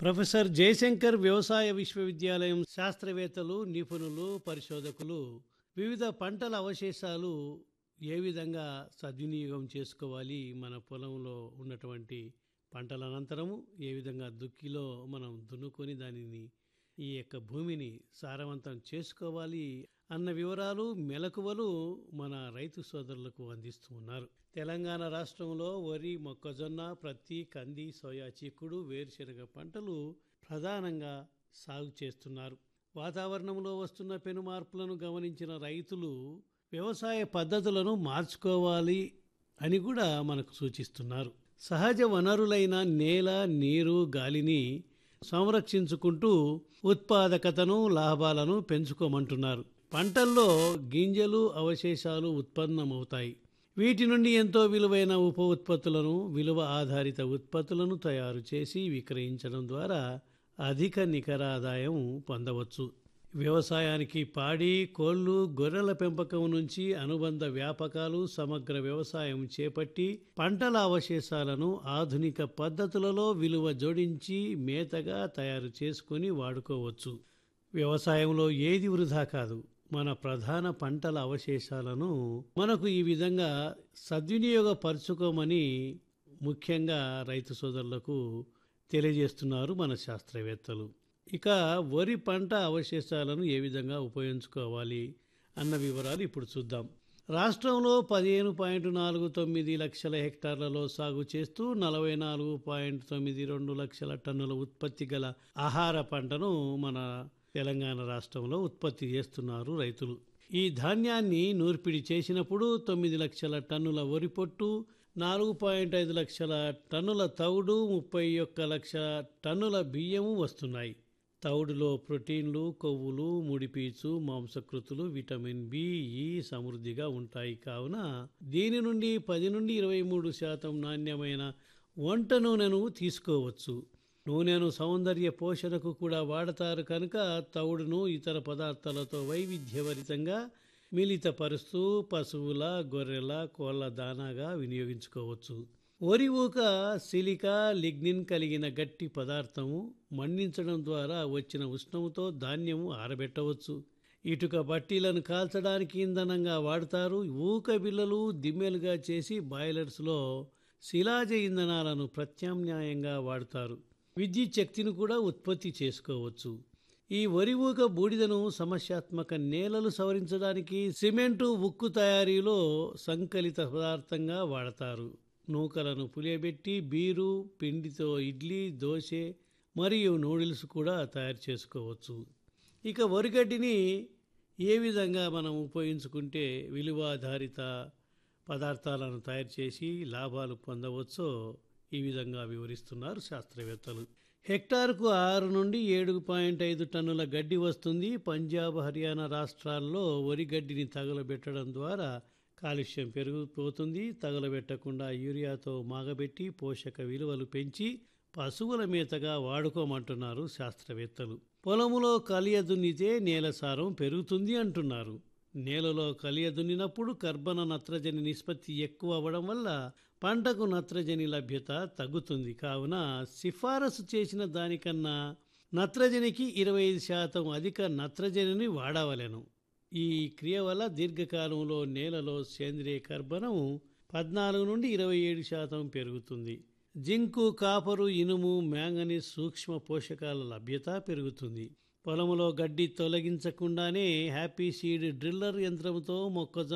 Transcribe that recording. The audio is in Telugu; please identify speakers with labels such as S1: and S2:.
S1: ప్రొఫెసర్ జయశంకర్ వ్యవసాయ విశ్వవిద్యాలయం శాస్త్రవేత్తలు నిపుణులు పరిశోధకులు వివిధ పంటల అవశేషాలు ఏ విధంగా సద్వినియోగం చేసుకోవాలి మన పొలంలో ఉన్నటువంటి పంటల అనంతరము ఏ విధంగా దుక్కిలో మనం దున్నుకొని దానిని ఈ యొక్క భూమిని సారవంతం చేసుకోవాలి అన్న వివరాలు మెలకువలు మన రైతు సోదరులకు అందిస్తూ ఉన్నారు తెలంగాణ రాష్ట్రంలో వరి మొక్కజొన్న ప్రత్తి కంది సోయా చిక్కుడు వేరుశెనగ పంటలు ప్రధానంగా సాగు చేస్తున్నారు వాతావరణంలో వస్తున్న పెను మార్పులను గమనించిన రైతులు వ్యవసాయ పద్ధతులను మార్చుకోవాలి అని కూడా మనకు సూచిస్తున్నారు సహజ వనరులైన నేల నీరు గాలిని సంరక్షించుకుంటూ ఉత్పాదకతను లాభాలను పెంచుకోమంటున్నారు పంటల్లో గింజలు అవశేషాలు ఉత్పన్నమవుతాయి వీటి నుండి ఎంతో విలువైన ఉప ఉత్పత్తులను విలువ ఆధారిత ఉత్పత్తులను తయారు చేసి విక్రయించడం ద్వారా అధిక నికర ఆదాయం పొందవచ్చు వ్యవసాయానికి పాడి కోళ్ళు గొర్రెల పెంపకం నుంచి అనుబంధ వ్యాపకాలు సమగ్ర వ్యవసాయం చేపట్టి పంటల అవశేషాలను ఆధునిక పద్ధతులలో విలువ జోడించి మేతగా తయారు చేసుకొని వాడుకోవచ్చు వ్యవసాయంలో ఏది వృధా కాదు మన ప్రధాన పంటల అవశేషాలను మనకు ఈ విధంగా సద్వినియోగపరచుకోమని ముఖ్యంగా రైతు సోదరులకు తెలియజేస్తున్నారు మన శాస్త్రవేత్తలు ఇక వరి పంట అవశేషాలను ఏ విధంగా ఉపయోగించుకోవాలి అన్న వివరాలు ఇప్పుడు చూద్దాం రాష్ట్రంలో పదిహేను పాయింట్ నాలుగు తొమ్మిది లక్షల హెక్టార్లలో సాగు చేస్తూ నలభై నాలుగు పాయింట్ తొమ్మిది రెండు లక్షల టన్నుల ఉత్పత్తి గల ఆహార పంటను మన తెలంగాణ రాష్ట్రంలో ఉత్పత్తి చేస్తున్నారు రైతులు ఈ ధాన్యాన్ని నూర్పిడి చేసినప్పుడు తొమ్మిది లక్షల టన్నుల వరి పొట్టు నాలుగు పాయింట్ ఐదు లక్షల టన్నుల తౌడు ముప్పై ఒక్క లక్ష టన్నుల బియ్యము వస్తున్నాయి తౌడులో ప్రోటీన్లు కొవ్వులు ముడిపీచు మాంసకృతులు విటమిన్ బి ఈ సమృద్ధిగా ఉంటాయి కావున దీని నుండి పది నుండి ఇరవై మూడు శాతం నాణ్యమైన వంట నూనెను తీసుకోవచ్చు నూనెను సౌందర్య పోషణకు కూడా వాడతారు కనుక తౌడును ఇతర పదార్థాలతో వైవిధ్యభరితంగా మిళితపరుస్తూ పశువుల గొర్రెల కోళ్ళ దానాగా వినియోగించుకోవచ్చు వరి ఊక సిలికా లిగ్నిన్ కలిగిన గట్టి పదార్థము మండించడం ద్వారా వచ్చిన ఉష్ణముతో ధాన్యము ఆరబెట్టవచ్చు ఇటుక బట్టీలను కాల్చడానికి ఇంధనంగా వాడతారు ఊక బిల్లలు దిమ్మెలుగా చేసి బాయిలర్స్లో శిలాజ ఇంధనాలను ప్రత్యామ్నాయంగా వాడతారు విద్యుత్ శక్తిని కూడా ఉత్పత్తి చేసుకోవచ్చు ఈ వరి ఊక బూడిదను సమస్యాత్మక నేలలు సవరించడానికి సిమెంటు ఉక్కు తయారీలో సంకలిత పదార్థంగా వాడతారు నూకలను పులియబెట్టి బీరు పిండితో ఇడ్లీ దోశ మరియు నూడిల్స్ కూడా తయారు చేసుకోవచ్చు ఇక వరిగడ్డిని ఏ విధంగా మనం ఉపయోగించుకుంటే విలువాధారిత పదార్థాలను తయారు చేసి లాభాలు పొందవచ్చో ఈ విధంగా వివరిస్తున్నారు శాస్త్రవేత్తలు హెక్టార్కు ఆరు నుండి ఏడు పాయింట్ ఐదు టన్నుల గడ్డి వస్తుంది పంజాబ్ హర్యానా రాష్ట్రాల్లో వరి గడ్డిని తగలబెట్టడం ద్వారా కాలుష్యం పెరిగిపోతుంది తగలబెట్టకుండా యూరియాతో మాగబెట్టి పోషక విలువలు పెంచి పశువుల మేతగా వాడుకోమంటున్నారు శాస్త్రవేత్తలు పొలములో కలియ దున్నితే నేల సారం పెరుగుతుంది అంటున్నారు నేలలో కలియ దున్నినప్పుడు కర్బన నత్రజని నిష్పత్తి ఎక్కువ అవ్వడం వల్ల పంటకు నత్రజని లభ్యత తగ్గుతుంది కావున సిఫారసు చేసిన దానికన్నా నత్రజనికి ఇరవై ఐదు శాతం అధిక నత్రజనిని వాడవలెను ఈ క్రియ వల్ల దీర్ఘకాలంలో నేలలో సేంద్రియ కర్బనం పద్నాలుగు నుండి ఇరవై ఏడు శాతం పెరుగుతుంది జింకు కాపరు ఇనుము మ్యాంగనీస్ సూక్ష్మ పోషకాల లభ్యత పెరుగుతుంది పొలంలో గడ్డి తొలగించకుండానే హ్యాపీ సీడ్ డ్రిల్లర్ యంత్రంతో మొక్కజొన్న